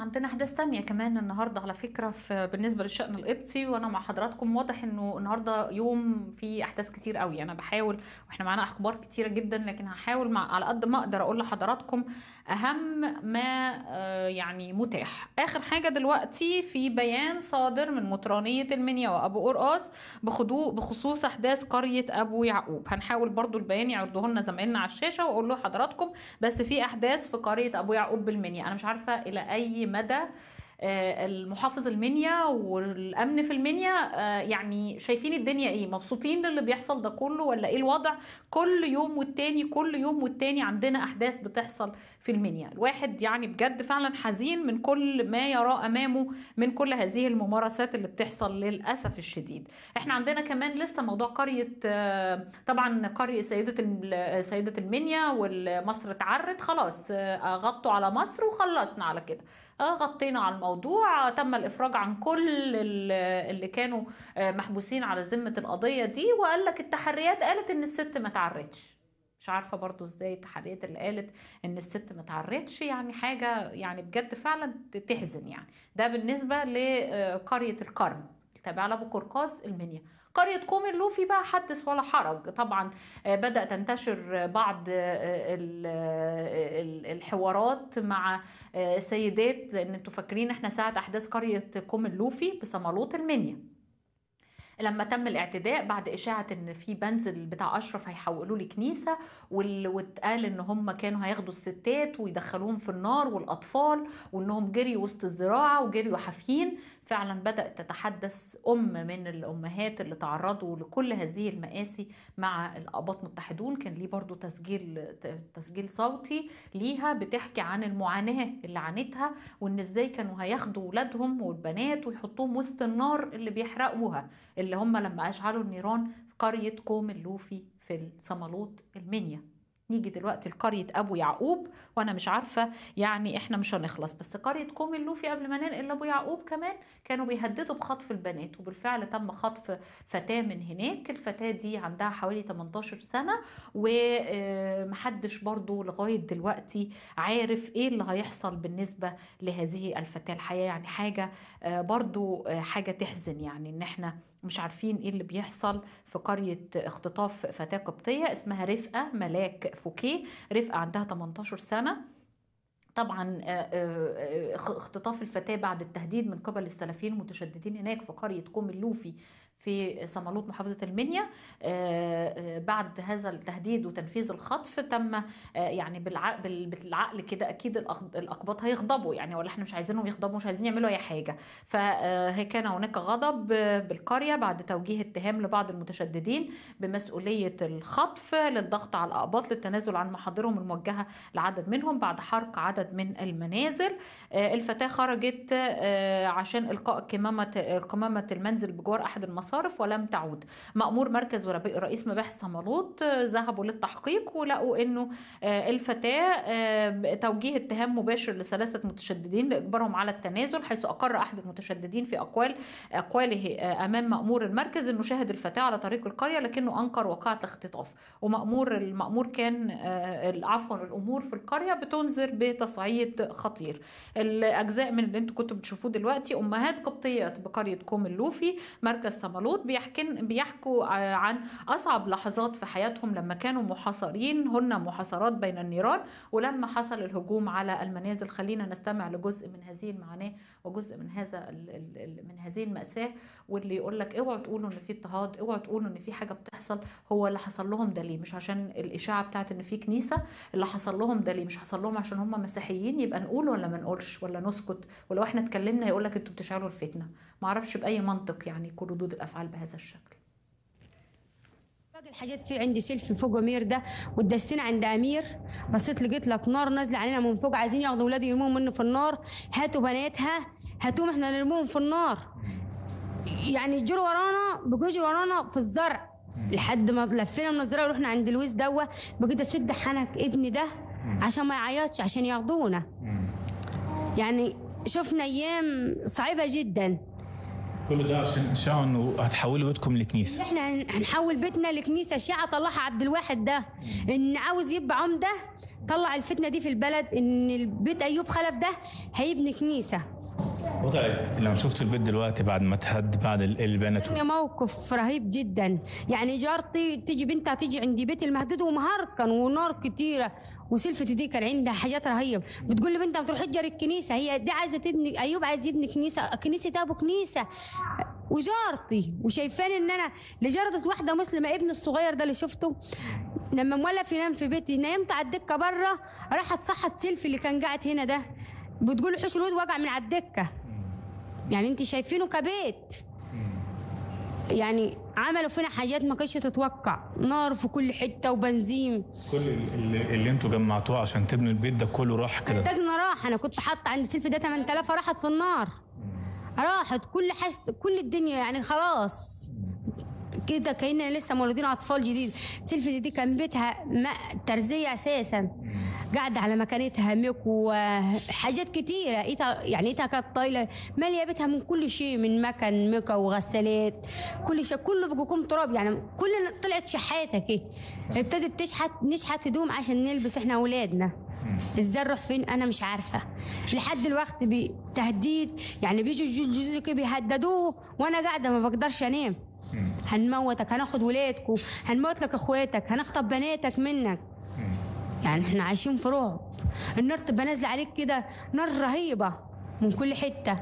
عندنا احداث تانية كمان النهارده على فكره في بالنسبه للشان القبطي وانا مع حضراتكم واضح انه النهارده يوم فيه احداث كتير قوي انا بحاول واحنا معانا اخبار كتيره جدا لكن هحاول مع على قد ما اقدر اقول لحضراتكم اهم ما آه، يعني متاح اخر حاجه دلوقتي في بيان صادر من مطرانيه المنيا وابو قرقاص بخضوع بخصوص احداث قريه ابو يعقوب هنحاول برضو البيان يعرضوه لنا زمايلنا على الشاشه واقول له حضراتكم بس في احداث في قريه ابو يعقوب بالمنيا انا مش عارفه الى اي مدى آه، المحافظ المنيا والامن في المنيا آه، يعني شايفين الدنيا ايه مبسوطين للي بيحصل ده كله ولا ايه الوضع كل يوم والتاني كل يوم والتاني عندنا احداث بتحصل في المنيا الواحد يعني بجد فعلا حزين من كل ما يراه امامه من كل هذه الممارسات اللي بتحصل للاسف الشديد احنا عندنا كمان لسه موضوع قريه آه، طبعا قريه سيده الم- سيده المنيا والمصر اتعرت خلاص آه، غطوا على مصر وخلصنا على كده آه، غطينا على الموضوع تم الافراج عن كل ال- اللي كانوا آه، محبوسين على ذمه القضيه دي وقال لك التحريات قالت ان الست ما تعرتش مش عارفه برضو ازاي التحريات اللي قالت ان الست ما تعرتش يعني حاجه يعني بجد فعلا تحزن يعني ده بالنسبه لقريه القرن التابعه لابو قرقاز المنيا قرية كوم اللوفي بقى حدث ولا حرج طبعا آه، بدأ تنتشر بعض آه، ال- ال- الحوارات مع آه، سيدات لان انتوا فاكرين احنا ساعة احداث قرية كوم اللوفي بصمالوط المنيا لما تم الاعتداء بعد اشاعه ان في بنزل بتاع اشرف هيحولوه لكنيسه وال- واتقال ان هم كانوا هياخدوا الستات ويدخلوهم في النار والاطفال وانهم جريوا وسط الزراعه وجريوا حافيين فعلا بدات تتحدث ام من الامهات اللي تعرضوا لكل هذه المآسي مع الاباط متحدون كان ليه برضو تسجيل تسجيل صوتي ليها بتحكي عن المعاناه اللي عانتها وان ازاي كانوا هياخدوا ولادهم والبنات ويحطوهم وسط النار اللي بيحرقوها اللي هم لما اشعلوا النيران في قريه كوم اللوفي في الصمالوط المنيا نيجي دلوقتي لقرية أبو يعقوب وأنا مش عارفة يعني إحنا مش هنخلص بس قرية كوم اللوفي قبل ما ننقل لأبو يعقوب كمان كانوا بيهددوا بخطف البنات وبالفعل تم خطف فتاة من هناك الفتاة دي عندها حوالي 18 سنة ومحدش برضو لغاية دلوقتي عارف إيه اللي هيحصل بالنسبة لهذه الفتاة الحقيقة يعني حاجة آه، برضو آه، حاجة تحزن يعني إن إحنا مش عارفين ايه اللي بيحصل في قرية اختطاف فتاة قبطية اسمها رفقة ملاك فوكيه رفقة عندها 18 سنة طبعا آه، آه، آه، اختطاف الفتاة بعد التهديد من قبل السلفيين المتشددين هناك في قرية كوم اللوفي في صمالوط محافظة المنيا آه، آه، بعد هذا التهديد وتنفيذ الخطف تم آه، يعني بالعقل, بال- بالعقل كده أكيد الأخ- الأقباط هيغضبوا يعني ولا احنا مش عايزينهم يغضبوا مش عايزين يعملوا أي حاجة فكان هناك غضب آه، بالقرية بعد توجيه اتهام لبعض المتشددين بمسؤولية الخطف للضغط على الأقباط للتنازل عن محاضرهم الموجهة لعدد منهم بعد حرق عدد من المنازل آه، الفتاة خرجت آه، عشان إلقاء قمامة قمامة المنزل بجوار أحد المصارف ولم تعود مأمور مركز ورب- رئيس مباحث صمالوط آه، ذهبوا للتحقيق ولقوا إنه آه، الفتاة آه، توجيه اتهام مباشر لثلاثة متشددين لإجبارهم على التنازل حيث أقر أحد المتشددين في أقوال أقواله آه، أمام مأمور المركز إنه شاهد الفتاة على طريق القرية لكنه أنكر واقعة الاختطاف ومأمور المأمور كان آه، عفوا الأمور في القرية بتنذر بتصعيد خطير الأجزاء من اللي انتوا كنتوا بتشوفوه دلوقتي أمهات قبطيات بقرية كوم اللوفي مركز صمالوط بيحكن بيحكوا ع- عن أصعب لحظات في حياتهم لما كانوا محاصرين هن محاصرات بين النيران ولما حصل الهجوم على المنازل خلينا نستمع لجزء من هذه المعاناة وجزء من هذا ال- ال- ال- من هذه المأساة واللي يقول لك اوعوا تقولوا ان في اضطهاد اوعوا تقولوا ان في حاجة بتحصل هو اللي حصل لهم ده ليه مش عشان الإشاعة بتاعت ان في كنيسة اللي حصل لهم ده ليه مش حصل لهم عشان هم مسيحيين يبقى نقول ولا ما نقولش ولا نسكت ولو احنا اتكلمنا يقول لك انتوا بتشعلوا الفتنة معرفش بأي منطق يعني يكون ردود الأفعال بهذا الشكل باقي الحاجات في عندي سيلفي فوق امير ده والدستين عند امير بصيت لقيت لك نار نازله علينا من فوق عايزين ياخدوا ولادي يرموهم منه في النار هاتوا بناتها هاتوهم احنا نرموهم في النار يعني يجروا ورانا بقوا يجروا ورانا في الزرع لحد ما لفينا من الزرع ورحنا عند لويس دوا بقيت اسد حنك ابني ده عشان ما يعيطش عشان ياخدونا يعني شفنا ايام صعبه جدا كل ده عشان شاء انه هتحولوا بيتكم لكنيسه احنا هن- هنحول بيتنا لكنيسه شيعه طلعها عبد الواحد ده ان عاوز يبقى عمده طلع الفتنه دي في البلد ان البيت ايوب خلف ده هيبني كنيسه وضع لما شفت البيت دلوقتي بعد ما اتهد بعد ال- اللي بنته كان موقف رهيب جدا يعني جارتي تيجي بنتها تيجي عندي بيت المهدود ومهركن ونار كتيره وسلفتي دي كان عندها حاجات رهيبه بتقول لي بنتها ما تروحي تجري الكنيسه هي دي عايزه تبني ايوب عايز يبني كنيسه كنيسه ابو كنيسه وجارتي وشايفاني ان انا لجارة واحده مسلمه ابني الصغير ده اللي شفته لما مولف ينام في بيتي نمت على الدكه بره راحت صحت سيلفي اللي كان قاعد هنا ده بتقول له حوش الواد وقع من على الدكه يعني انت شايفينه كبيت يعني عملوا فينا حاجات ما كانتش تتوقع نار في كل حته وبنزين كل اللي, اللي انتوا جمعتوه عشان تبنوا البيت ده كله راح كده صدقنا راح انا كنت حاطه عند سيلفي ده 8000 راحت في النار راحت كل حاجه كل الدنيا يعني خلاص كده كأننا لسه مولودين اطفال جديد سيلفي دي, دي كان بيتها ما ترزيه اساسا قاعده على مكانتها مكو حاجات كتيره ايتها يعني ايتها كانت طايله ماليه بيتها من كل شيء من مكن مكا وغسالات كل شيء كله بيكون تراب يعني كلنا طلعت شحاته كده ابتدت تشحت نشحت هدوم عشان نلبس احنا اولادنا ازاي نروح فين انا مش عارفه لحد الوقت بتهديد يعني بيجوا الجو- جوزي كده بيهددوه وانا قاعده ما بقدرش انام هنموتك هناخد ولادكم هنموت لك اخواتك هنخطب بناتك منك يعني احنا عايشين في رعب النار تبقى نازله عليك كده نار رهيبه من كل حته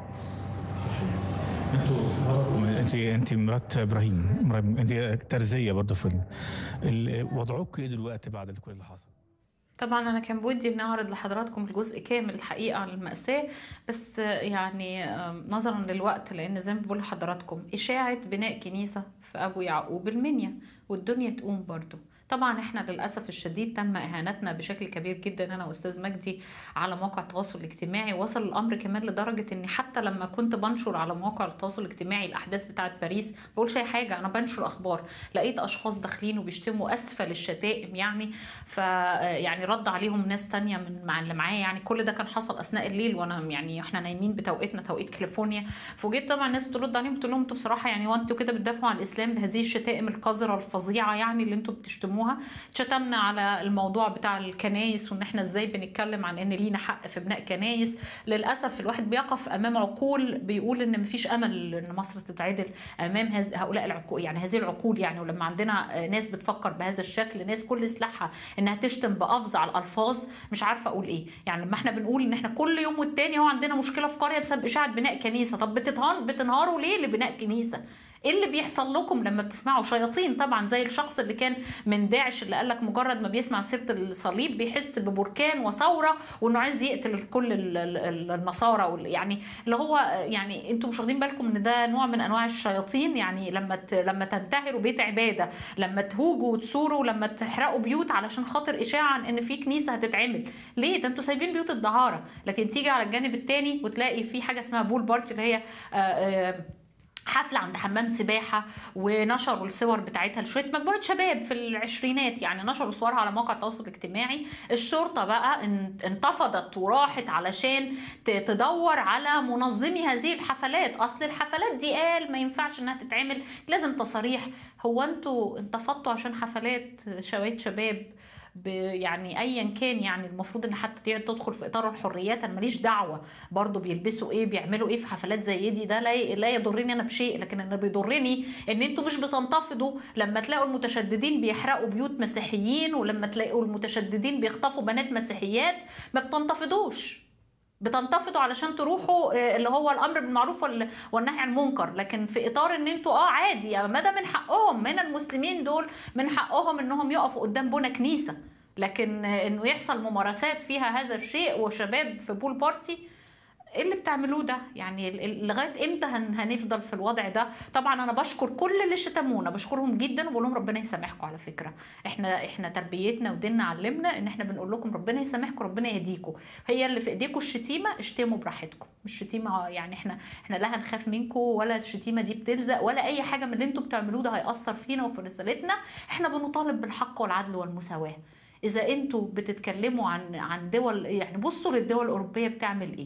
انتوا انت انت مرات ابراهيم ابراهيم انت ترزيه برضه في ال- ال- وضعكم ايه دلوقتي بعد كل اللي حصل؟ طبعا انا كان بودي ان اعرض لحضراتكم الجزء كامل الحقيقه عن الماساه بس يعني آم، نظرا للوقت لان زي ما بقول لحضراتكم اشاعه بناء كنيسه في ابو يعقوب المنيا والدنيا تقوم برضو طبعا احنا للاسف الشديد تم اهانتنا بشكل كبير جدا انا واستاذ مجدي على مواقع التواصل الاجتماعي وصل الامر كمان لدرجه اني حتى لما كنت بنشر على مواقع التواصل الاجتماعي الاحداث بتاعه باريس ما بقولش اي حاجه انا بنشر اخبار لقيت اشخاص داخلين وبيشتموا اسفل الشتائم يعني ف يعني رد عليهم ناس تانية من مع اللي معايا يعني كل ده كان حصل اثناء الليل وانا يعني احنا نايمين بتوقيتنا توقيت كاليفورنيا فوجئت طبعا الناس بترد عليهم بتقول لهم انتوا بصراحه يعني وانتوا كده بتدافعوا عن الاسلام بهذه الشتائم القذره الفظيعه يعني اللي انتوا بتشتموها شتمنا على الموضوع بتاع الكنايس وان احنا ازاي بنتكلم عن ان لينا حق في بناء كنايس للاسف الواحد بيقف امام عقول بيقول ان مفيش امل ان مصر تتعدل امام هز- هؤلاء العقول يعني هذه العقول يعني ولما عندنا ناس بتفكر بهذا الشكل ناس كل سلاحها انها تشتم بافظع الالفاظ مش عارفه اقول ايه يعني لما احنا بنقول ان احنا كل يوم والتاني هو عندنا مشكله في قريه بسبب اشاعه بناء كنيسه طب بتتهان بتنهاروا ليه لبناء كنيسه ايه اللي بيحصل لكم لما بتسمعوا شياطين طبعا زي الشخص اللي كان من داعش اللي قال لك مجرد ما بيسمع سيره الصليب بيحس ببركان وثوره وانه عايز يقتل كل ال- ال- ال- النصارى وال- يعني اللي هو يعني انتم مش واخدين بالكم ان ده نوع من انواع الشياطين يعني لما ت- لما تنتهروا بيت عباده لما تهوجوا وتثوروا لما تحرقوا بيوت علشان خاطر اشاعه عن ان في كنيسه هتتعمل ليه ده انتوا سايبين بيوت الدعاره لكن تيجي على الجانب التاني وتلاقي في حاجه اسمها بول بارتي اللي هي آه، آه، حفلة عند حمام سباحة ونشروا الصور بتاعتها لشوية مجموعة شباب في العشرينات يعني نشروا صورها على مواقع التواصل الاجتماعي الشرطة بقى ان- انتفضت وراحت علشان ت- تدور على منظمي هذه الحفلات اصل الحفلات دي قال ما ينفعش انها تتعمل لازم تصاريح هو انتوا انتفضتوا عشان حفلات شوية شباب ب- يعني ايا كان يعني المفروض ان حتى تدخل في اطار الحريات انا ماليش دعوه برضو بيلبسوا ايه بيعملوا ايه في حفلات زي دي ده لا لا يضرني انا بشيء لكن اللي بيضرني ان انتوا مش بتنتفضوا لما تلاقوا المتشددين بيحرقوا بيوت مسيحيين ولما تلاقوا المتشددين بيخطفوا بنات مسيحيات ما بتنتفضوش بتنتفضوا علشان تروحوا آه، اللي هو الامر بالمعروف وال- والنهي عن المنكر لكن في اطار ان انتوا اه عادي ما ده من حقهم من المسلمين دول من حقهم انهم يقفوا قدام بنا كنيسه لكن آه، انه يحصل ممارسات فيها هذا الشيء وشباب في بول بارتي ايه اللي بتعملوه ده يعني ال- ال- لغايه امتى هن- هنفضل في الوضع ده طبعا انا بشكر كل اللي شتمونا بشكرهم جدا وبقول لهم ربنا يسامحكم على فكره احنا احنا تربيتنا وديننا علمنا ان احنا بنقول لكم ربنا يسامحكم ربنا يهديكم هي اللي في ايديكم الشتيمه اشتموا براحتكم مش شتيمه يعني احنا احنا لا هنخاف منكم ولا الشتيمه دي بتلزق ولا اي حاجه من اللي انتم بتعملوه ده هياثر فينا وفي رسالتنا احنا بنطالب بالحق والعدل والمساواه اذا انتوا بتتكلموا عن عن دول يعني بصوا للدول الاوروبيه بتعمل ايه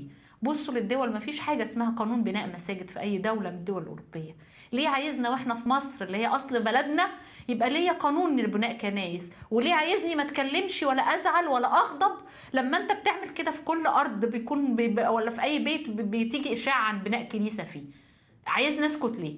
بصوا للدول ما فيش حاجه اسمها قانون بناء مساجد في اي دوله من الدول الاوروبيه ليه عايزنا واحنا في مصر اللي هي اصل بلدنا يبقى ليا قانون لبناء كنايس وليه عايزني ما اتكلمش ولا ازعل ولا اغضب لما انت بتعمل كده في كل ارض بيكون بي ولا في اي بيت بتيجي اشاعه عن بناء كنيسه فيه عايز نسكت ليه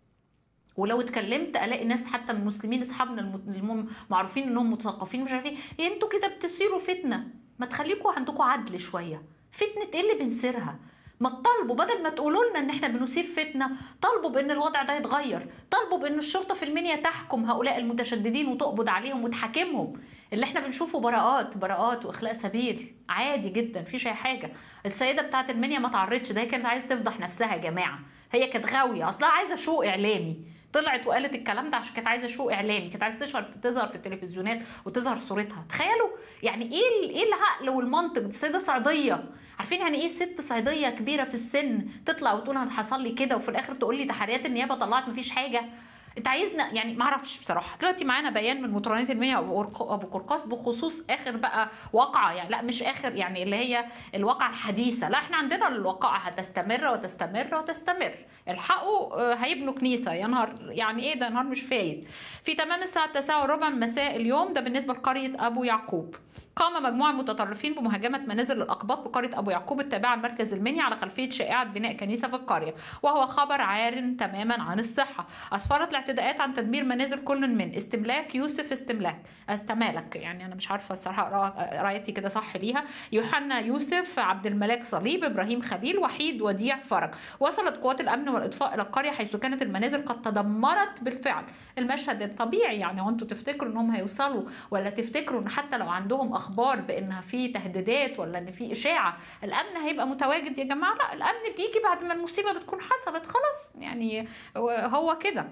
ولو اتكلمت الاقي ناس حتى من المسلمين اصحابنا الم- معروفين انهم مثقفين مش عارفين إيه انتوا كده بتصيروا فتنه ما تخليكوا عندكم عدل شويه فتنه ايه اللي بنسيرها ما تطالبوا بدل ما تقولوا لنا ان احنا بنثير فتنه طالبوا بان الوضع ده يتغير طالبوا بان الشرطه في المنيا تحكم هؤلاء المتشددين وتقبض عليهم وتحاكمهم اللي احنا بنشوفه براءات براءات واخلاء سبيل عادي جدا مفيش اي حاجه السيده بتاعت المنيا ما تعرضش ده هي كانت عايزه تفضح نفسها يا جماعه هي كانت غاويه اصلها عايزه شو اعلامي طلعت وقالت الكلام ده عشان كانت عايزه شو اعلامي كانت عايزه تشهر تظهر في التلفزيونات وتظهر صورتها تخيلوا يعني ايه ال- ايه العقل والمنطق دي سيده صعيديه عارفين يعني ايه ست صعيديه كبيره في السن تطلع وتقول انا حصل لي كده وفي الاخر تقول لي تحريات النيابه طلعت مفيش حاجه انت عايزنا يعني ما اعرفش بصراحه دلوقتي معانا بيان من مطرانيه المنيا ابو قرق- ابو قرقاس بخصوص اخر بقى واقعه يعني لا مش اخر يعني اللي هي الواقعه الحديثه لا احنا عندنا الواقعه هتستمر وتستمر وتستمر الحقوا آه، هيبنوا كنيسه يا نهار يعني ايه ده نهار مش فايت في تمام الساعه 9 وربع من مساء اليوم ده بالنسبه لقريه ابو يعقوب قام مجموعة متطرفين بمهاجمة منازل الأقباط بقرية أبو يعقوب التابعة لمركز المنيا على خلفية شائعة بناء كنيسة في القرية وهو خبر عار تماما عن الصحة أسفرت الاعتداءات عن تدمير منازل كل من استملاك يوسف استملاك استمالك يعني أنا مش عارفة الصراحة قرا- قرايتي كده صح ليها يوحنا يوسف عبد الملاك صليب إبراهيم خليل وحيد وديع فرج وصلت قوات الأمن والإطفاء إلى القرية حيث كانت المنازل قد تدمرت بالفعل المشهد الطبيعي يعني وانتوا تفتكروا انهم هيوصلوا ولا تفتكروا ان حتى لو عندهم اخبار بانها في تهديدات ولا ان في اشاعه الامن هيبقى متواجد يا جماعه لا الامن بيجي بعد ما المصيبه بتكون حصلت خلاص يعني هو كده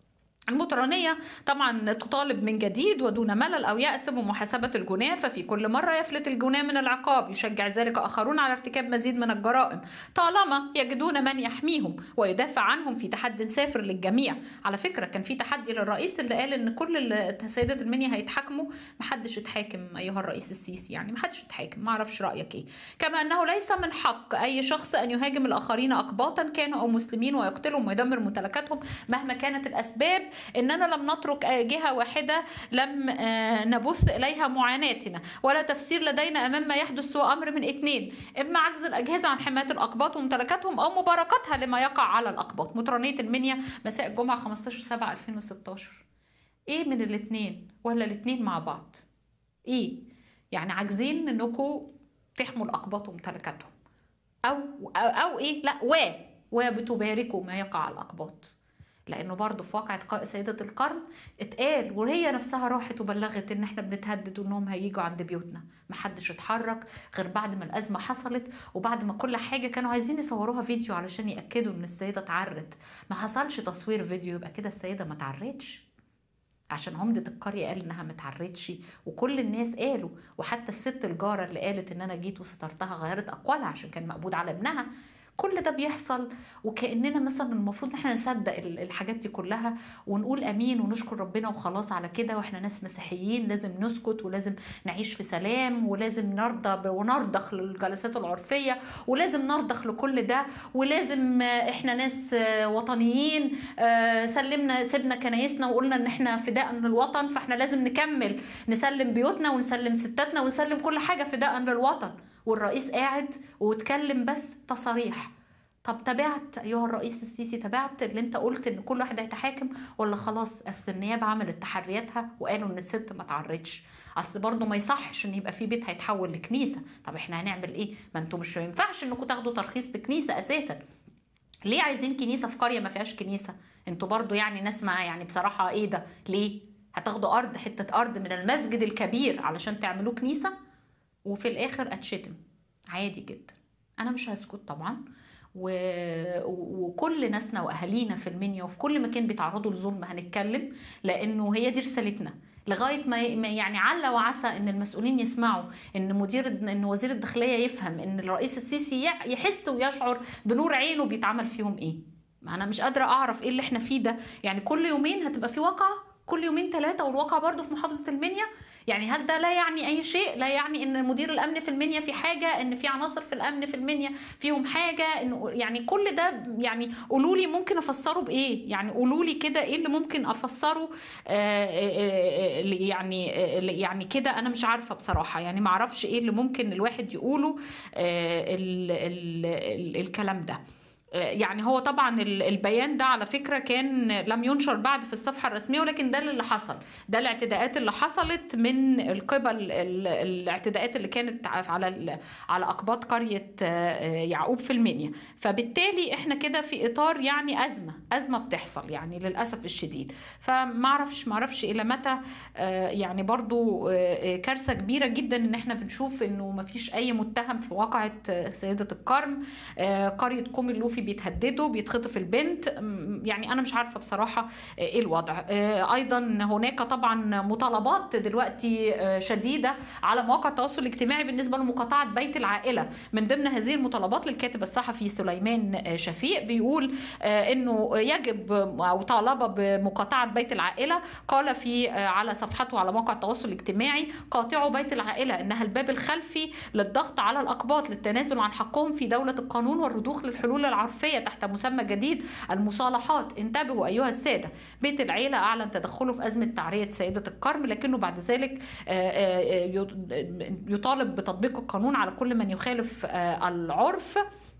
المطرانية طبعا تطالب من جديد ودون ملل أو يأس بمحاسبة الجناة ففي كل مرة يفلت الجناة من العقاب يشجع ذلك آخرون على ارتكاب مزيد من الجرائم طالما يجدون من يحميهم ويدافع عنهم في تحد سافر للجميع على فكرة كان في تحدي للرئيس اللي قال إن كل السيدات المنيا هيتحاكموا محدش يتحاكم أيها الرئيس السيسي يعني محدش يتحاكم معرفش رأيك إيه كما أنه ليس من حق أي شخص أن يهاجم الآخرين أقباطا كانوا أو مسلمين ويقتلهم ويدمر ممتلكاتهم مهما كانت الأسباب اننا لم نترك جهه واحده لم نبث اليها معاناتنا ولا تفسير لدينا امام ما يحدث سوى امر من اثنين اما عجز الاجهزه عن حمايه الاقباط وممتلكاتهم او مباركتها لما يقع على الاقباط مطرانيه المنيا مساء الجمعه 15 7 2016 ايه من الاثنين ولا الاثنين مع بعض ايه يعني عاجزين انكم تحموا الاقباط وممتلكاتهم او او, أو ايه لا و وبتباركوا ما يقع على الاقباط لانه برضه في واقعة سيدة القرن اتقال وهي نفسها راحت وبلغت ان احنا بنتهدد وانهم هيجوا عند بيوتنا محدش اتحرك غير بعد ما الازمة حصلت وبعد ما كل حاجة كانوا عايزين يصوروها فيديو علشان ياكدوا ان السيدة اتعرت ما حصلش تصوير فيديو يبقى كده السيدة ما اتعرتش عشان عمدة القرية قال انها ما اتعرتش وكل الناس قالوا وحتى الست الجارة اللي قالت ان انا جيت وسترتها غيرت اقوالها عشان كان مقبوض على ابنها كل ده بيحصل وكاننا مثلا المفروض ان احنا نصدق الحاجات دي كلها ونقول امين ونشكر ربنا وخلاص على كده واحنا ناس مسيحيين لازم نسكت ولازم نعيش في سلام ولازم نرضى ونرضخ للجلسات العرفيه ولازم نرضخ لكل ده ولازم احنا ناس وطنيين سلمنا سيبنا كنايسنا وقلنا ان احنا فداء للوطن فاحنا لازم نكمل نسلم بيوتنا ونسلم ستاتنا ونسلم كل حاجه فداء للوطن والرئيس قاعد واتكلم بس تصاريح طب تابعت ايها الرئيس السيسي تابعت اللي انت قلت ان كل واحد هيتحاكم ولا خلاص اصل النيابه عملت تحرياتها وقالوا ان الست ما تعرضش اصل برضه ما يصحش ان يبقى في بيت هيتحول لكنيسه طب احنا هنعمل ايه ما انتوا مش ما ينفعش انكم تاخدوا ترخيص لكنيسه اساسا ليه عايزين كنيسه في قريه ما فيهاش كنيسه انتوا برضه يعني ناس ما يعني بصراحه ايه ده ليه هتاخدوا ارض حته ارض من المسجد الكبير علشان تعملوه كنيسه وفي الاخر اتشتم عادي جدا انا مش هسكت طبعا و... وكل ناسنا واهالينا في المنيا وفي كل مكان بيتعرضوا لظلم هنتكلم لانه هي دي رسالتنا لغايه ما يعني عل وعسى ان المسؤولين يسمعوا ان مدير ان وزير الداخليه يفهم ان الرئيس السيسي يحس ويشعر بنور عينه بيتعمل فيهم ايه ما انا مش قادره اعرف ايه اللي احنا فيه ده يعني كل يومين هتبقى في واقعه كل يومين ثلاثه والواقع برضو في محافظه المنيا يعني هل ده لا يعني اي شيء لا يعني ان مدير الامن في المنيا في حاجه ان في عناصر في الامن في المنيا فيهم حاجه انه يعني كل ده يعني قولوا لي ممكن افسره بايه يعني قولوا لي كده ايه اللي ممكن افسره آه، آه، آه، يعني آه، يعني كده انا مش عارفه بصراحه يعني ما اعرفش ايه اللي ممكن الواحد يقوله آه، ال ال ال الكلام ده يعني هو طبعا ال- البيان ده على فكره كان لم ينشر بعد في الصفحه الرسميه ولكن ده اللي حصل ده الاعتداءات اللي حصلت من القبل ال- الاعتداءات اللي كانت على ال- على اقباط قريه آه، يعقوب في المنيا فبالتالي احنا كده في اطار يعني ازمه ازمه بتحصل يعني للاسف الشديد فما اعرفش ما اعرفش الى متى آه، يعني برضو آه، كارثه كبيره جدا ان احنا بنشوف انه ما فيش اي متهم في واقعه آه، سيده الكرم آه، قريه قوم اللوفي بيتهددوا بيتخطف البنت م- يعني انا مش عارفه بصراحه آه، ايه الوضع آه، ايضا هناك طبعا مطالبات دلوقتي آه، شديده على مواقع التواصل الاجتماعي بالنسبه لمقاطعه بيت العائله من ضمن هذه المطالبات للكاتب الصحفي سليمان آه، شفيق بيقول آه، انه يجب او طالب بمقاطعه بيت العائله قال في آه، على صفحته على موقع التواصل الاجتماعي قاطعوا بيت العائله انها الباب الخلفي للضغط على الاقباط للتنازل عن حقهم في دوله القانون والرضوخ للحلول العرفيه تحت مسمى جديد المصالحات انتبهوا ايها الساده بيت العيله اعلن تدخله في ازمه تعريه سيده الكرم لكنه بعد ذلك آه، آه، آه، يطالب بتطبيق القانون على كل من يخالف آه، العرف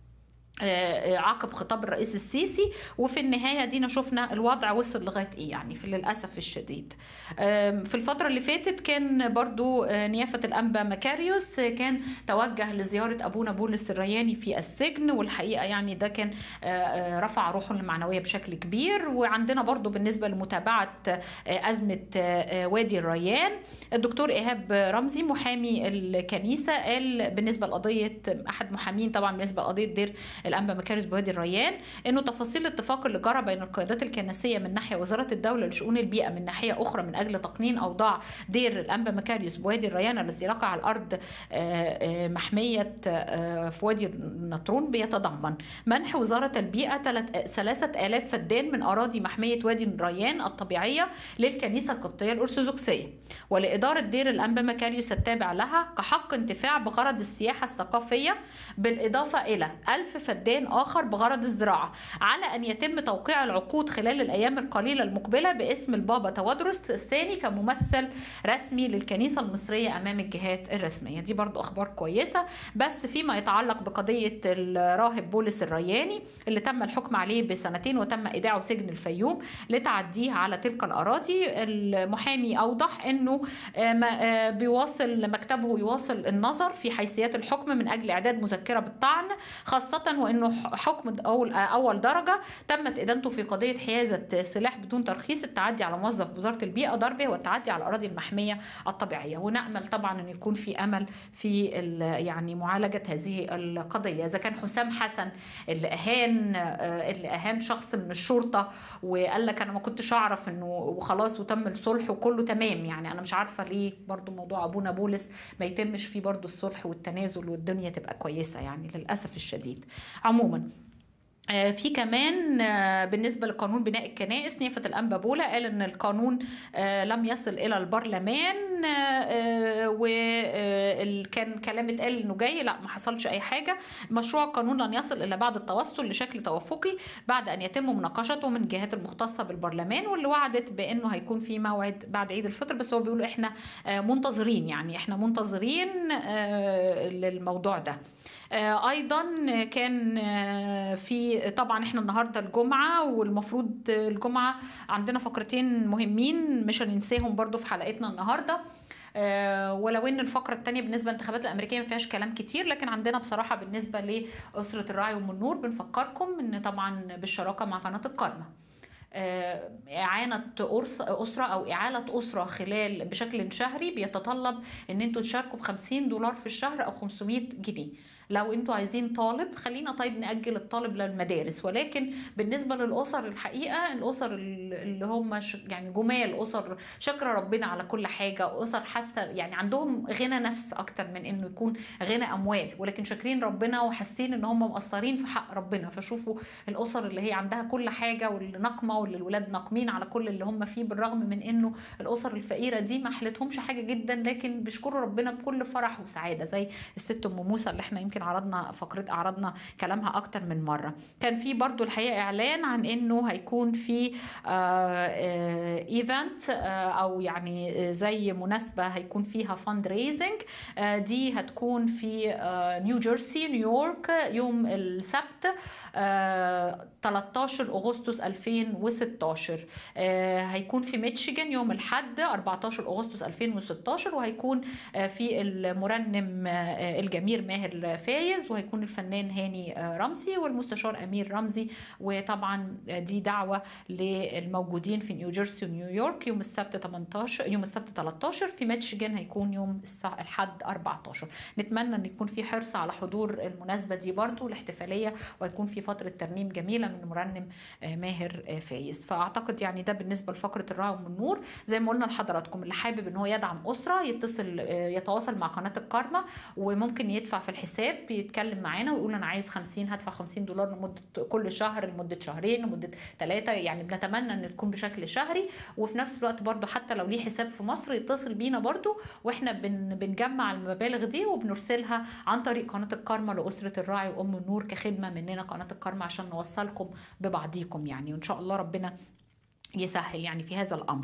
آه، عقب خطاب الرئيس السيسي وفي النهاية دينا شفنا الوضع وصل لغاية ايه يعني في للأسف الشديد آم، في الفترة اللي فاتت كان برضو آه، نيافة الأنبا مكاريوس آه، كان توجه لزيارة أبونا بولس الرياني في السجن والحقيقة يعني ده كان آه، آه، رفع روحه المعنوية بشكل كبير وعندنا برضو بالنسبة لمتابعة آه، أزمة آه، آه، وادي الريان الدكتور إيهاب رمزي محامي الكنيسة قال بالنسبة لقضية أحد محامين طبعا بالنسبة لقضية دير الانبا مكارس بوادي الريان انه تفاصيل الاتفاق اللي جرى بين القيادات الكنسيه من ناحيه وزاره الدوله لشؤون البيئه من ناحيه اخرى من اجل تقنين اوضاع دير الانبا مكاريوس بوادي الريان الذي يقع على الارض آه، آه، محميه آه، في وادي النطرون بيتضمن منح وزاره البيئه ثلاث- ثلاثة آلاف فدان من اراضي محميه وادي الريان الطبيعيه للكنيسه القبطيه الارثوذكسيه ولاداره دير الانبا مكاريوس التابع لها كحق انتفاع بغرض السياحه الثقافيه بالاضافه الى ألف فدان اخر بغرض الزراعه على ان يتم توقيع العقود خلال الايام القليله المقبله باسم البابا تودرس الثاني كممثل رسمي للكنيسه المصريه امام الجهات الرسميه دي برضو اخبار كويسه بس فيما يتعلق بقضيه الراهب بولس الرياني اللي تم الحكم عليه بسنتين وتم ايداعه سجن الفيوم لتعديه على تلك الاراضي المحامي اوضح انه آه، ما- آه، بيواصل مكتبه يواصل النظر في حيثيات الحكم من اجل اعداد مذكره بالطعن خاصه وانه ح- حكم اول اول درجه تمت ادانته في قضيه حيازه سلاح بدون ترخيص التعدي على موظف بوزاره البيئه ضربه والتعدي على الاراضي المحميه الطبيعيه ونامل طبعا ان يكون في امل في ال- يعني معالجه هذه القضيه اذا كان حسام حسن اللي اهان آه، اللي اهان شخص من الشرطه وقال لك انا ما كنتش اعرف انه وخلاص وتم الصلح وكله تمام يعني انا مش عارفه ليه برضو موضوع ابونا بولس ما يتمش فيه برضو الصلح والتنازل والدنيا تبقى كويسه يعني للاسف الشديد عموما آه، في كمان آه، بالنسبه لقانون بناء الكنائس نيافه الانبا بولا قال ان القانون آه، لم يصل الى البرلمان وكان كلام اتقال انه جاي لا ما حصلش اي حاجه مشروع القانون لن يصل الا بعد التوصل لشكل توافقي بعد ان يتم مناقشته من الجهات المختصه بالبرلمان واللي وعدت بانه هيكون في موعد بعد عيد الفطر بس هو بيقولوا احنا آه، منتظرين يعني احنا منتظرين آه، للموضوع ده آه، ايضا كان آه، في طبعا احنا النهارده الجمعه والمفروض الجمعه عندنا فقرتين مهمين مش هننساهم برضو في حلقتنا النهارده آه، ولو ان الفقره الثانيه بالنسبه للانتخابات الامريكيه ما فيهاش كلام كتير لكن عندنا بصراحه بالنسبه لاسره الراعي وام النور بنفكركم ان طبعا بالشراكه مع قناه الكرمه آه، إعانة أرس- أسرة أو إعالة أسرة خلال بشكل شهري بيتطلب إن أنتوا تشاركوا ب 50 دولار في الشهر أو 500 جنيه لو انتوا عايزين طالب خلينا طيب نأجل الطالب للمدارس ولكن بالنسبة للأسر الحقيقة الأسر اللي هم يعني جمال أسر شكر ربنا على كل حاجة أسر حاسة يعني عندهم غنى نفس أكتر من إنه يكون غنى أموال ولكن شاكرين ربنا وحاسين إن هم مقصرين في حق ربنا فشوفوا الأسر اللي هي عندها كل حاجة واللي ناقمة واللي الولاد ناقمين على كل اللي هم فيه بالرغم من إنه الأسر الفقيرة دي ما حلتهمش حاجة جدا لكن بيشكروا ربنا بكل فرح وسعادة زي الست أم موسى اللي احنا يمكن عرضنا فقرة عرضنا كلامها أكتر من مرة كان في برضو الحقيقة إعلان عن إنه هيكون في ايفنت او يعني زي مناسبه هيكون فيها فند ريزنج دي هتكون في نيو جيرسي نيويورك يوم السبت 13 اغسطس 2016 هيكون في ميتشيجن يوم الاحد 14 اغسطس 2016 وهيكون في المرنم الجميل ماهر فايز وهيكون الفنان هاني رمزي والمستشار امير رمزي وطبعا دي دعوه للموجودين في نيوجيرسي ونيويورك يوم السبت 18 يوم السبت 13 في ميتشيجن هيكون يوم الحد 14 نتمنى ان يكون في حرص على حضور المناسبه دي برضو الاحتفاليه ويكون في فتره ترنيم جميله من المرنم ماهر فايز فاعتقد يعني ده بالنسبه لفقره الرعي والنور زي ما قلنا لحضراتكم اللي حابب ان هو يدعم اسره يتصل يتواصل مع قناه الكارما وممكن يدفع في الحساب يتكلم معانا ويقول انا عايز 50 هدفع 50 دولار لمده كل شهر لمده شهرين لمده ثلاثه يعني بنتمنى ان تكون بشكل شهري وفي نفس الوقت برضو حتى لو ليه حساب في مصر يتصل بينا برضو واحنا بن بنجمع المبالغ دي وبنرسلها عن طريق قناه الكارما لاسره الراعي وام النور كخدمه مننا قناه الكارما عشان نوصلكم ببعضيكم يعني وان شاء الله ربنا يسهل يعني في هذا الامر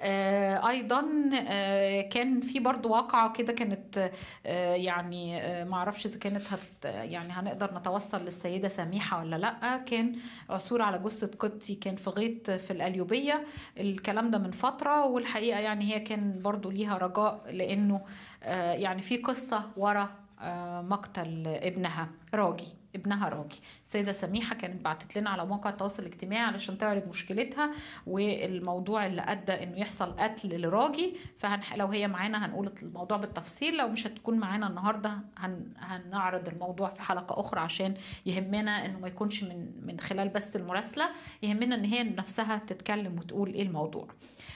آه ايضا آه كان في برضو واقعه كده كانت آه يعني آه ما اعرفش اذا كانت هت يعني هنقدر نتوصل للسيده سميحه ولا لا كان عثور على جثه قبطي كان في غيط في القليوبيه الكلام ده من فتره والحقيقه يعني هي كان برضو ليها رجاء لانه آه يعني في قصه ورا آه مقتل ابنها راجي ابنها راجي السيده سميحه كانت بعتت لنا على موقع التواصل الاجتماعي علشان تعرض مشكلتها والموضوع اللي ادى انه يحصل قتل لراجي فلو هي معانا هنقول الموضوع بالتفصيل لو مش هتكون معانا النهارده هن... هنعرض الموضوع في حلقه اخرى عشان يهمنا انه ما يكونش من من خلال بس المراسله يهمنا ان هي نفسها تتكلم وتقول ايه الموضوع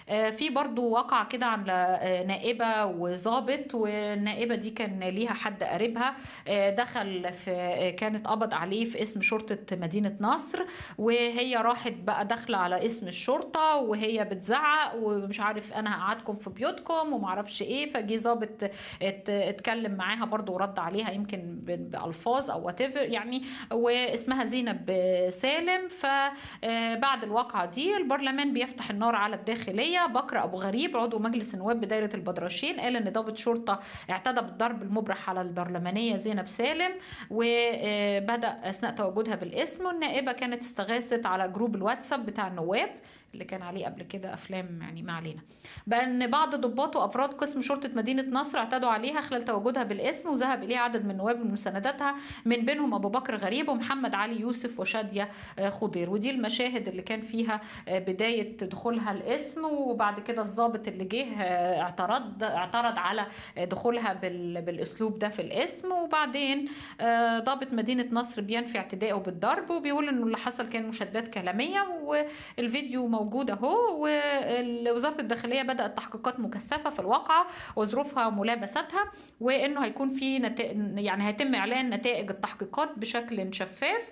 في برضو وقع كده عن نائبة وظابط والنائبة دي كان ليها حد قريبها دخل في كانت قبض عليه في اسم شرطة مدينة نصر وهي راحت بقى داخلة على اسم الشرطة وهي بتزعق ومش عارف انا هقعدكم في بيوتكم ومعرفش ايه فجي ظابط اتكلم معاها برضو ورد عليها يمكن بألفاظ او وات يعني واسمها زينب سالم فبعد الواقعة دي البرلمان بيفتح النار على الداخلية بكر ابو غريب عضو مجلس النواب بدايه البدرشين قال ان ضابط شرطه اعتدى بالضرب المبرح على البرلمانيه زينب سالم وبدا اثناء تواجدها بالاسم والنائبه كانت استغاثت على جروب الواتساب بتاع النواب اللي كان عليه قبل كده افلام يعني ما علينا بان بعض ضباط وافراد قسم شرطه مدينه نصر اعتدوا عليها خلال تواجدها بالاسم وذهب اليه عدد من النواب من مسانداتها من بينهم ابو بكر غريب ومحمد علي يوسف وشاديه خضير ودي المشاهد اللي كان فيها بدايه دخولها الاسم وبعد كده الضابط اللي جه اعترض اعترض على دخولها بالاسلوب ده في الاسم وبعدين ضابط مدينه نصر بينفي اعتدائه بالضرب وبيقول انه اللي حصل كان مشادات كلاميه والفيديو موجود اهو ووزاره الداخليه بدات تحقيقات مكثفه في الواقعه وظروفها وملابستها وانه هيكون في نت... يعني هيتم اعلان نتائج التحقيقات بشكل شفاف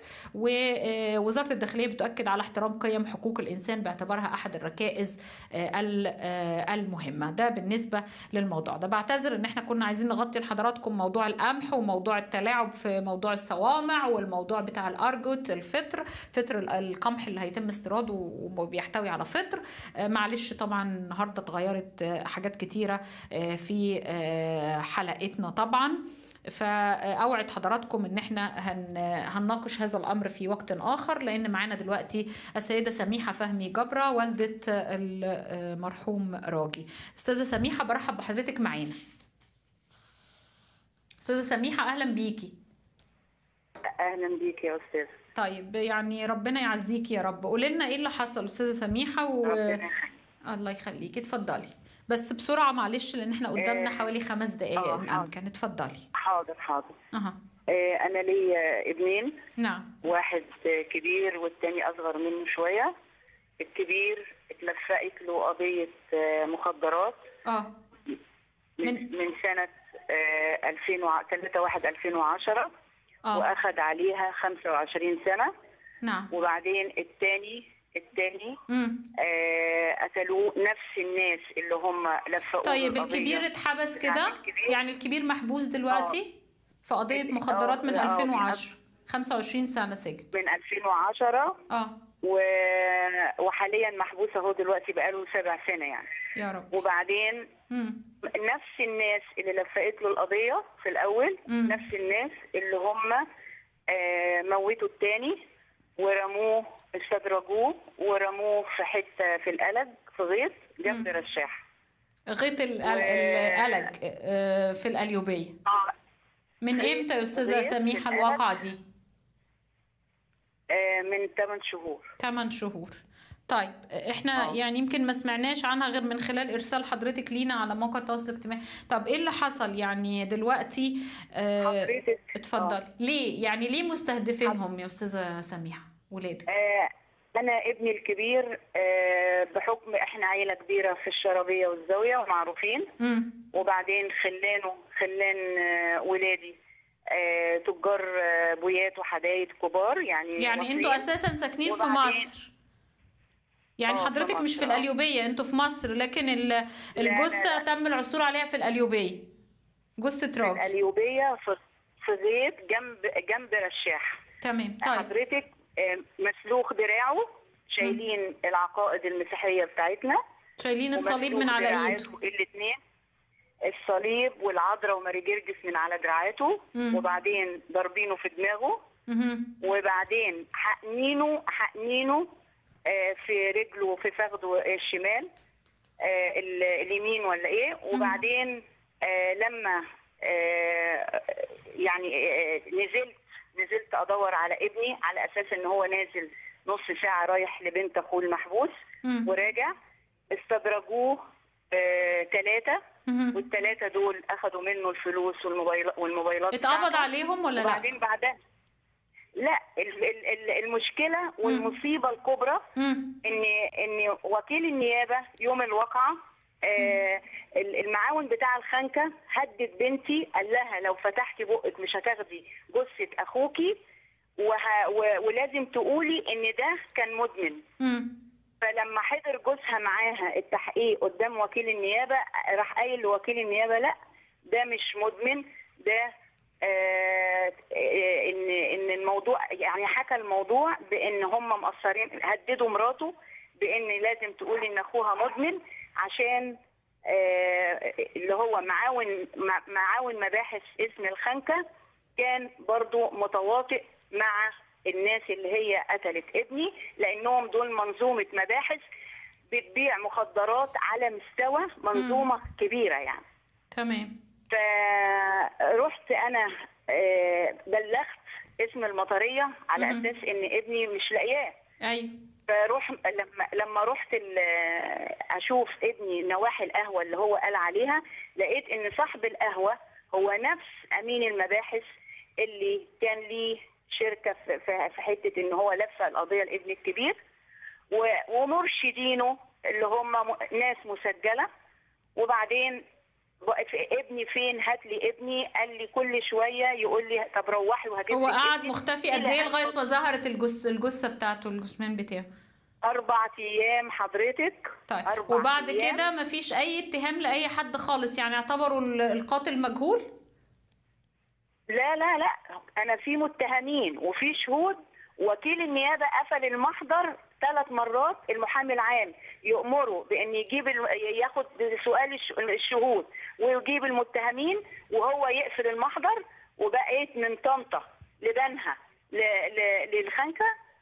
ووزاره الداخليه بتؤكد على احترام قيم حقوق الانسان باعتبارها احد الركائز المهمه ده بالنسبه للموضوع ده بعتذر ان احنا كنا عايزين نغطي لحضراتكم موضوع القمح وموضوع التلاعب في موضوع الصوامع والموضوع بتاع الارجوت الفطر فطر القمح اللي هيتم استيراده وبيحتوي على فطر معلش طبعا النهارده اتغيرت حاجات كتيره في حلقتنا طبعا فاوعد حضراتكم ان احنا هن... هنناقش هذا الامر في وقت اخر لان معانا دلوقتي السيده سميحه فهمي جبره والده المرحوم راجي استاذه سميحه برحب بحضرتك معانا استاذه سميحه اهلا بيكي اهلا بيكي يا استاذ طيب يعني ربنا يعزيكي يا رب قولي لنا ايه اللي حصل استاذه سميحه و... ربنا الله يخليكي اتفضلي بس بسرعه معلش لان احنا قدامنا آه، حوالي خمس دقائق آه، ان حاضر. امكن اتفضلي حاضر حاضر اها آه، انا ليا ابنين نعم واحد آه، كبير والتاني اصغر منه شويه الكبير اتلفقت له قضيه آه، مخدرات اه من, من- من سنه آه، 2000 3 1 2010 اه واخد عليها 25 سنه نعم وبعدين التاني التاني امم آه، قتلوه نفس الناس اللي هم لفقوه طيب القضية. الكبير اتحبس بتاعت كده الكبير. يعني الكبير محبوس دلوقتي في قضيه آه، مخدرات من آه، 2010 25 سنه سجن من 2010 اه و... وحاليا محبوس اهو دلوقتي بقاله سبع سنة يعني يا رب وبعدين امم نفس الناس اللي لفقت له القضية في الأول مم. نفس الناس اللي هم آه، موتوا التاني ورموه استدرجوه ورموه في حتة في القلب في غيط جنب رشاح غيط ال- و- القلق آه، في القليوبيه آه، من غيط- امتى يا استاذه غيط سميحه في القلق. الواقعه دي آه، من 8 شهور 8 شهور طيب احنا آه. يعني يمكن ما سمعناش عنها غير من خلال ارسال حضرتك لينا على موقع التواصل الاجتماعي طب ايه اللي حصل يعني دلوقتي آه حضرتك اتفضل ليه يعني ليه مستهدفينهم يا استاذه سميحه ولادك آه، أنا ابني الكبير آه، بحكم إحنا عيلة كبيرة في الشرابية والزاوية ومعروفين امم وبعدين خلانه خلان آه، ولادي آه، تجار آه، بويات وحدايد كبار يعني يعني واصلين. انتوا اساسا ساكنين في وبعدين- مصر يعني آه، في حضرتك مش في مصر، آه. القليوبيه انتوا في مصر لكن ال- الجثه لا. تم العثور عليها في القليوبيه جثه راجل القليوبية في في غيط جنب جنب رشاح تمام طيب حضرتك آه، مسلوخ دراعه شايلين العقائد المسيحية بتاعتنا شايلين الصليب من ومسلوخ على ايده دراعاته الاثنين الصليب والعذراء وماري جرجس من على دراعاته مم. وبعدين ضاربينه في دماغه مهم. وبعدين حقنينه حقنينه آه، في رجله في فخده الشمال آه، ال- اليمين ولا ايه وبعدين آه، لما آه، يعني آه، نزلت نزلت ادور على ابني على اساس ان هو نازل نص ساعه رايح لبنت اخوه المحبوس مم. وراجع استدرجوه ثلاثه مهم. والثلاثه دول اخذوا منه الفلوس والموبايلات والموبايلات اتقبض بتاعته. عليهم ولا لا وبعدين بعدها لا ال- ال- ال- المشكله والمصيبه الكبرى مم. ان ان وكيل النيابه يوم الواقعه آه ال- المعاون بتاع الخنكه هدد بنتي قال لها لو فتحتي بقك مش هتاخدي جثه اخوكي وه و- ولازم تقولي ان ده كان مدمن مم. فلما حضر جوزها معاها التحقيق قدام وكيل النيابه راح قايل لوكيل النيابه لا ده مش مدمن ده آه آه، ان ان الموضوع يعني حكى الموضوع بان هم مقصرين هددوا مراته بان لازم تقول ان اخوها مدمن عشان آه اللي هو معاون مع- معاون مباحث اسم الخنكه كان برضو متواطئ مع الناس اللي هي قتلت ابني لانهم دول منظومه مباحث بتبيع مخدرات على مستوى منظومه كبيره يعني تمام فرحت انا آه، بلغت اسم المطريه على مهم. اساس ان ابني مش لاقياه ايوه فروح لما لما رحت ال- اشوف ابني نواحي القهوه اللي هو قال عليها لقيت ان صاحب القهوه هو نفس امين المباحث اللي كان ليه شركه في- في في حته ان هو لف القضيه لابن الكبير و- ومرشدينه اللي هم م- ناس مسجله وبعدين وقف ابني فين هات لي ابني قال لي كل شويه يقول لي طب روحي وهجيب هو لك قعد ابني. مختفي قد إلى ايه أن لغايه ما ظهرت الجث الجثه بتاعته الجثمان بتاعه اربع ايام حضرتك طيب أربع وبعد أيام. كده مفيش اي اتهام لاي حد خالص يعني اعتبروا ال- القاتل مجهول لا لا لا انا في متهمين وفي شهود وكيل النيابه قفل المحضر ثلاث مرات المحامي العام يأمره بان يجيب ال- ياخد سؤال الش- الشهود ويجيب المتهمين وهو يقفل المحضر وبقيت من طنطا لبنها ل- ل- للخنكه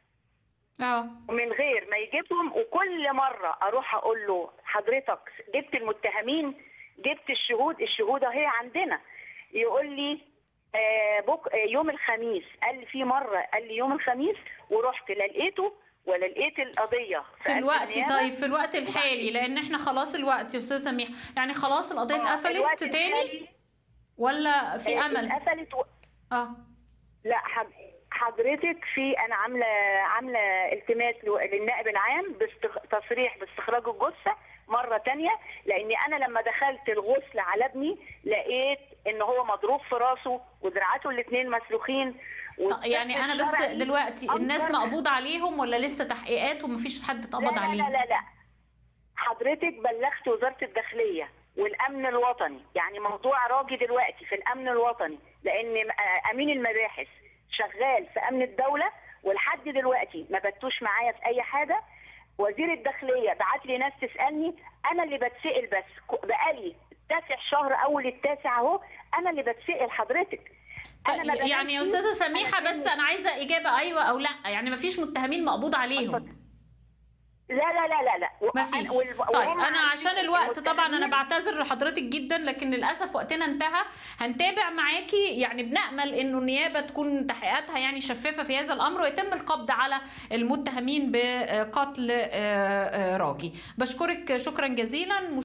اه من غير ما يجيبهم وكل مرة أروح أقول له حضرتك جبت المتهمين جبت الشهود الشهود أهي عندنا يقول لي آه بك آه يوم الخميس قال لي في مره قال لي يوم الخميس ورحت لا لقيته ولا لقيت القضيه في قلب الوقت النيابة. طيب في الوقت الحالي لان احنا خلاص الوقت يا استاذه سميح يعني خلاص القضيه آه، اتقفلت الوقت تاني الحالي، ولا في آه، امل اتقفلت و... اه لا حض- حضرتك في انا عامله عامله التماس لو- للنائب العام بتصريح باستخراج الجثه مره تانية لاني انا لما دخلت الغسل على ابني لقيت ان هو مضروب في راسه ودراعاته الاثنين مسلوخين طيب يعني انا بس الشرعي دلوقتي الناس أكبر- مقبوض عليهم ولا لسه تحقيقات ومفيش حد لا اتقبض لا عليه لا لا لا حضرتك بلغت وزاره الداخليه والامن الوطني يعني موضوع راجي دلوقتي في الامن الوطني لان آه، امين المباحث شغال في امن الدوله ولحد دلوقتي ما بتوش معايا في اي حاجه وزير الداخليه بعت لي ناس تسالني انا اللي بتسال بس ك- بقالي تاسع شهر اول التاسع اهو انا اللي بتسال حضرتك أنا ما يعني يا بدأتش- استاذه سميحه أنا بس انا عايزه اجابه ايوه او لا يعني مفيش متهمين مقبوض عليهم لا لا لا لا لا ما فيش وأنا- وال- طيب وهم انا عشان عندي الوقت طبعا انا المتهمين- بعتذر لحضرتك جدا لكن للاسف وقتنا انتهى هنتابع معاكي يعني بنامل انه النيابه تكون تحقيقاتها يعني شفافه في هذا الامر ويتم القبض على المتهمين بقتل آه، آه، راجي بشكرك شكرا جزيلا